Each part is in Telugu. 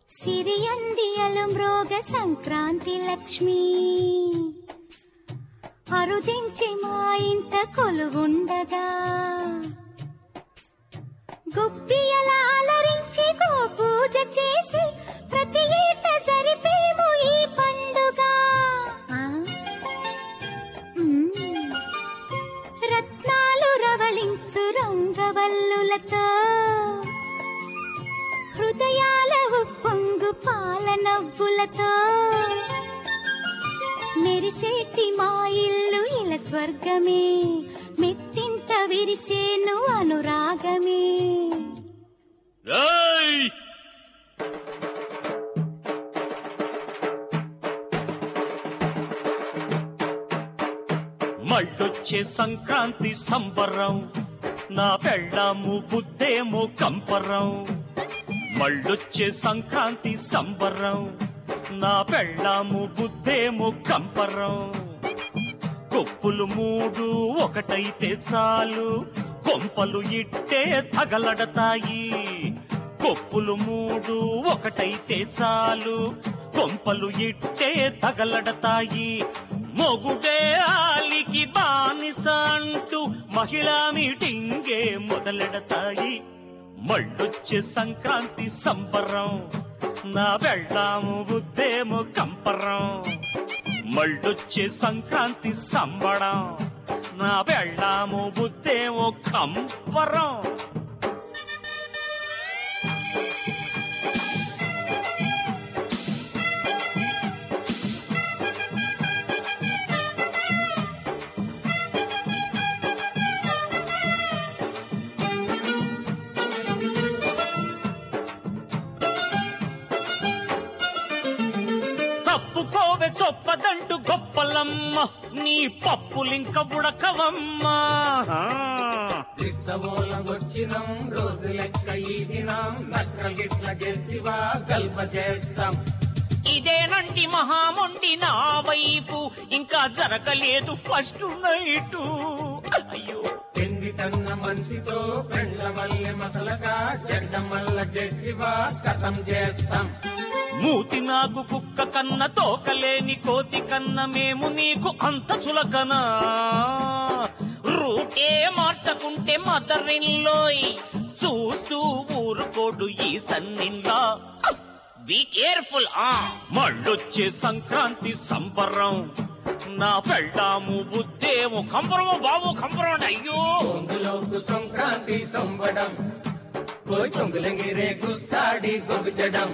సిరియందియలు మ్రోగ సంక్రాంతి లక్ష్మి అరుదించి మా ఇంట కొలువుండగా గుప్పియల అలరించి గో పూజ చేసి ప్రతి ఏట జరిపేము ఈ పండుగ ఆ? మ్మ్. రత్నాలు రవళించు రంగవల్లులతో హృదయాల ఉప్పొంగు పాల నవ్వులతో మెరిసేటి మా ఇల్లు ఇల స్వర్గమే మెట్టింట విరిసేను అనురాగమే ఏయ్! మళ్ళొచ్చే సంక్రాంతి సంబరం నా పెళ్ళాము బుద్ధేమో కంపరం మళ్ళొచ్చే సంక్రాంతి సంబరం నా పెళ్ళాము బుద్ధేమో కంపరం కొప్పులు మూడు ఒకటైతే చాలు కొంపలు ఇట్టే తగలడతాయి కొప్పులు మూడు ఒకటైతే చాలు కొంపలు ఇట్టే తగలడతాయి మొగుడే ఆలికి బానిస అంటూ మహిళా మీటింగే మొదలెడతాయి మళ్ళొచ్చే సంక్రాంతి సంబరం నా వెళ్దాము బుద్ధేమో కంపరం మళ్ళొచ్చే సంక్రాంతి సంబడం నా వెళ్ళాము బుద్ధేమో కంపరం తప్పుకోవే చొప్పదంటూ గొప్పలమ్మ నీ పప్పులింక ఉడకవమ్మా రిక్షమూలం వచ్చినాం రోజు లెక్క ఈ దినం నక్కలు గిట్ల చేస్తివా గల్ప చేస్తాం ఇదేనండి మహామొండి నా వైపు ఇంకా జరగలేదు ఫస్ట్ నైటు అయ్యో పెండి తన్న మనిషితో పెండ్ల మల్లె మసలగా చెడ్డ మల్ల చేస్తివా కథం చేస్తాం మూతి నాకు కుక్క కన్న తోకలేని కోతి కన్న మేము నీకు అంత చులకనా రూటే మార్చకుంటే మదరిల్లోయ్ చూస్తూ ఊరుకోడు ఈ సన్నిందా బీ కేర్ఫుల్ ఆ మళ్ళొచ్చే సంక్రాంతి సంబరం నా పెళ్ళాము బుద్ధేమో కంబరమో బాబు కంబరం అయ్యో పొంగులోకు సంక్రాంతి సంబడం పోయి తొంగులంగిరే గుస్సాడి గొగుచడం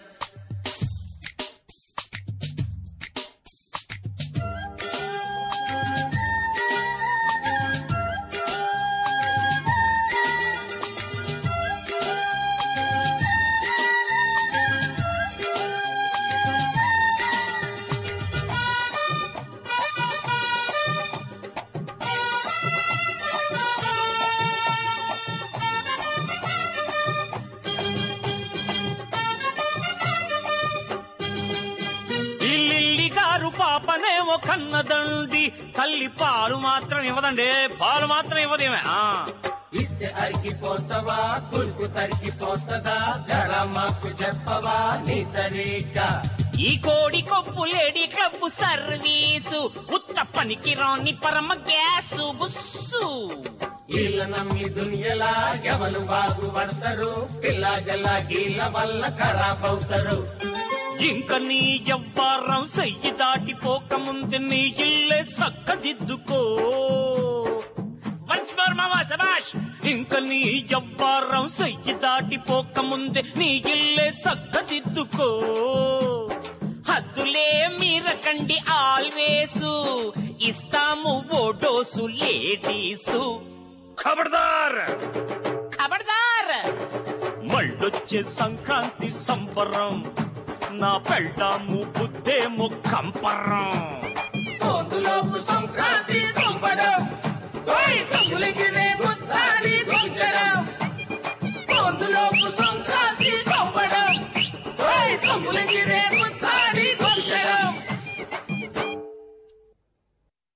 ఇల్లిల్లి గారు పాపనేమో కన్నదండి తల్లి పాలు మాత్రం ఇవ్వదండి పాలు మాత్రం ఇవ్వదేమే ఆ ఇస్తే అరిగిపోతావా కుల్కు తరిగిపోతుందా జడ మాకు చెప్పవా నీ తరీక ఈ కోడి కొప్పు లేడీ క్లబ్ సర్వీసు ఉత్త పనికి రాని పరమ గ్యాసు బుస్సు వీళ్ళ నమ్మి దునియలా ఎవరు బాగు పడతారు పిల్ల జల్ల గీళ్ళ వల్ల ఖరాబ్ అవుతారు ఇంక నీ ఎవ్వారం సెయ్యి దాటిపోక ముందు నీ ఇల్లే సక్కదిద్దుకో వన్స్ మోర్ మామా సబాష్ ఇంక నీ ఎవ్వారం సెయ్యి దాటిపోక ముందే నీ ఇల్లే సక్కదిద్దుకో హద్దులే మీరకండి ఆల్వేసు ఇస్తాము ఓ డోసు లేడీసు ఖబర్దార్ ఖబర్దార్ మళ్ళొచ్చే సంక్రాంతి సంబరం నా పెళ్ళాము బుద్ధేమో కంపరం పోతులోపు సంక్రాంతి సంబడం